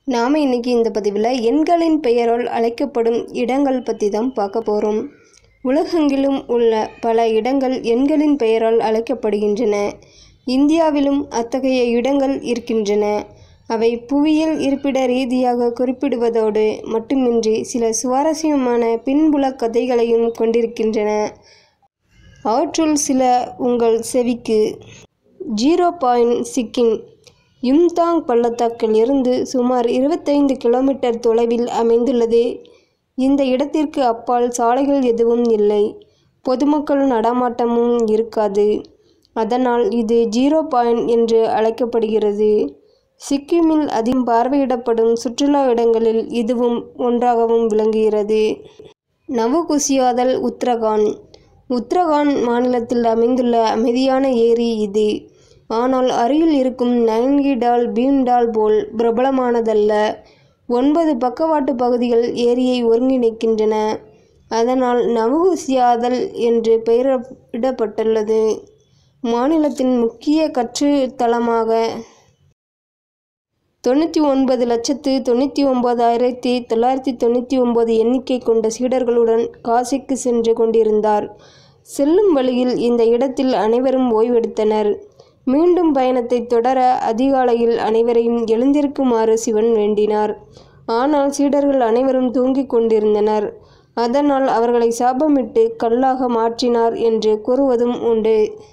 நாம் இன்னைக்கு இந்த பதிவில் எண்களின் பெயரால் அழைக்கப்படும் இடங்கள் பற்றி தான் பார்க்க போகிறோம் உலகெங்கிலும் உள்ள பல இடங்கள் எண்களின் பெயரால் அழைக்கப்படுகின்றன இந்தியாவிலும் அத்தகைய இடங்கள் இருக்கின்றன அவை புவியியல் இருப்பிட ரீதியாக குறிப்பிடுவதோடு மட்டுமின்றி சில சுவாரஸ்யமான பின்புல கதைகளையும் கொண்டிருக்கின்றன அவற்றுள் சில உங்கள் செவிக்கு ஜீரோ பாயிண்ட் சிக்கிம் யும்தாங் பள்ளத்தாக்கில் இருந்து சுமார் இருபத்தைந்து கிலோமீட்டர் தொலைவில் அமைந்துள்ளது இந்த இடத்திற்கு அப்பால் சாலைகள் எதுவும் இல்லை பொதுமக்கள் நடமாட்டமும் இருக்காது அதனால் இது ஜீரோ பாயிண்ட் என்று அழைக்கப்படுகிறது சிக்கிமில் அதிகம் பார்வையிடப்படும் சுற்றுலா இடங்களில் இதுவும் ஒன்றாகவும் விளங்குகிறது நவகுசியாதல் உத்தரகாண்ட் உத்தரகாண்ட் மாநிலத்தில் அமைந்துள்ள அமைதியான ஏரி இது ஆனால் அருகில் இருக்கும் நைன்கிடால் பீம்டால் போல் பிரபலமானதல்ல ஒன்பது பக்கவாட்டு பகுதிகள் ஏரியை ஒருங்கிணைக்கின்றன அதனால் நவகுசியாதல் என்று பெயரிடப்பட்டுள்ளது மாநிலத்தின் முக்கிய கற்றுத்தலமாக தொண்ணூற்றி ஒன்பது லட்சத்து தொண்ணூற்றி ஒன்பதாயிரத்தி தொள்ளாயிரத்தி தொண்ணூற்றி ஒன்பது எண்ணிக்கை கொண்ட சீடர்களுடன் காசிக்கு சென்று கொண்டிருந்தார் செல்லும் வழியில் இந்த இடத்தில் அனைவரும் ஓய்வெடுத்தனர் மீண்டும் பயணத்தை தொடர அதிகாலையில் அனைவரையும் எழுந்திருக்குமாறு சிவன் வேண்டினார் ஆனால் சீடர்கள் அனைவரும் தூங்கிக் கொண்டிருந்தனர் அதனால் அவர்களை சாபமிட்டு கல்லாக மாற்றினார் என்று கூறுவதும் உண்டு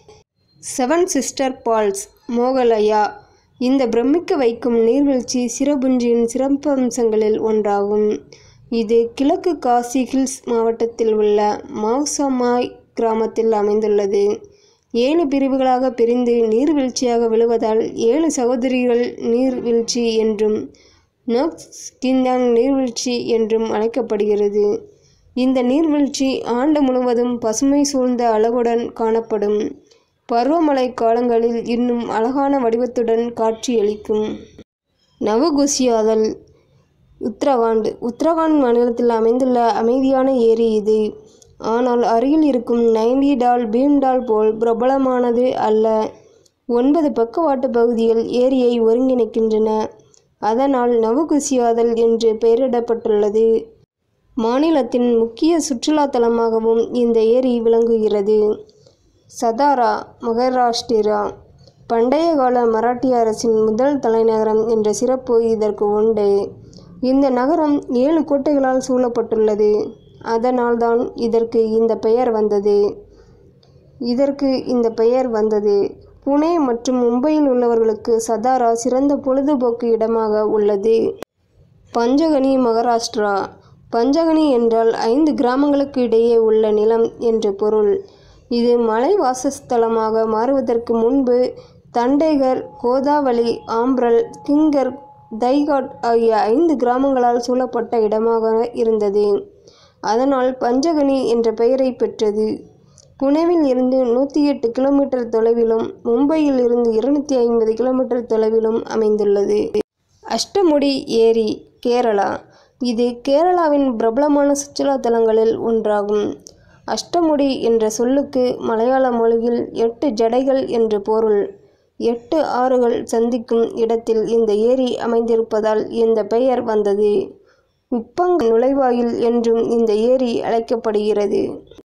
செவன் சிஸ்டர் பால்ஸ் மோகலயா இந்த பிரமிக்க வைக்கும் நீர்வீழ்ச்சி சிரபுஞ்சியின் சிறப்பம்சங்களில் ஒன்றாகும் இது கிழக்கு காசி ஹில்ஸ் மாவட்டத்தில் உள்ள மௌசமாய் கிராமத்தில் அமைந்துள்ளது ஏழு பிரிவுகளாக பிரிந்து நீர்வீழ்ச்சியாக விழுவதால் ஏழு சகோதரிகள் நீர்வீழ்ச்சி என்றும் நோக்ஸ்கிந்தாங் நீர்வீழ்ச்சி என்றும் அழைக்கப்படுகிறது இந்த நீர்வீழ்ச்சி ஆண்டு முழுவதும் பசுமை சூழ்ந்த அழகுடன் காணப்படும் பருவமழை காலங்களில் இன்னும் அழகான வடிவத்துடன் காட்சியளிக்கும் நவகுசியாதல் உத்தரகாண்ட் உத்தரகாண்ட் மாநிலத்தில் அமைந்துள்ள அமைதியான ஏரி இது ஆனால் அருகில் இருக்கும் நைன்டிடால் பீம்டால் போல் பிரபலமானது அல்ல ஒன்பது பக்கவாட்டு பகுதிகள் ஏரியை ஒருங்கிணைக்கின்றன அதனால் நவகுசியாதல் என்று பெயரிடப்பட்டுள்ளது மாநிலத்தின் முக்கிய சுற்றுலா தலமாகவும் இந்த ஏரி விளங்குகிறது சதாரா மகாராஷ்டிரா பண்டைய கால மராட்டிய அரசின் முதல் தலைநகரம் என்ற சிறப்பு இதற்கு உண்டு இந்த நகரம் ஏழு கோட்டைகளால் சூழப்பட்டுள்ளது அதனால்தான் இதற்கு இந்த பெயர் வந்தது இதற்கு இந்த பெயர் வந்தது புனே மற்றும் மும்பையில் உள்ளவர்களுக்கு சதாரா சிறந்த பொழுதுபோக்கு இடமாக உள்ளது பஞ்சகனி மகாராஷ்டிரா பஞ்சகனி என்றால் ஐந்து கிராமங்களுக்கு இடையே உள்ள நிலம் என்று பொருள் இது மலை வாசஸ்தலமாக மாறுவதற்கு முன்பு தண்டேகர் கோதாவளி ஆம்ப்ரல் கிங்கர் தைகாட் ஆகிய ஐந்து கிராமங்களால் சூழப்பட்ட இடமாக இருந்தது அதனால் பஞ்சகனி என்ற பெயரை பெற்றது புனேவில் இருந்து நூற்றி எட்டு கிலோமீட்டர் தொலைவிலும் மும்பையில் இருந்து இருநூற்றி ஐம்பது கிலோமீட்டர் தொலைவிலும் அமைந்துள்ளது அஷ்டமுடி ஏரி கேரளா இது கேரளாவின் பிரபலமான சுற்றுலா தலங்களில் ஒன்றாகும் அஷ்டமுடி என்ற சொல்லுக்கு மலையாள மொழியில் எட்டு ஜடைகள் என்று பொருள் எட்டு ஆறுகள் சந்திக்கும் இடத்தில் இந்த ஏரி அமைந்திருப்பதால் இந்த பெயர் வந்தது உப்பங் நுழைவாயில் என்றும் இந்த ஏரி அழைக்கப்படுகிறது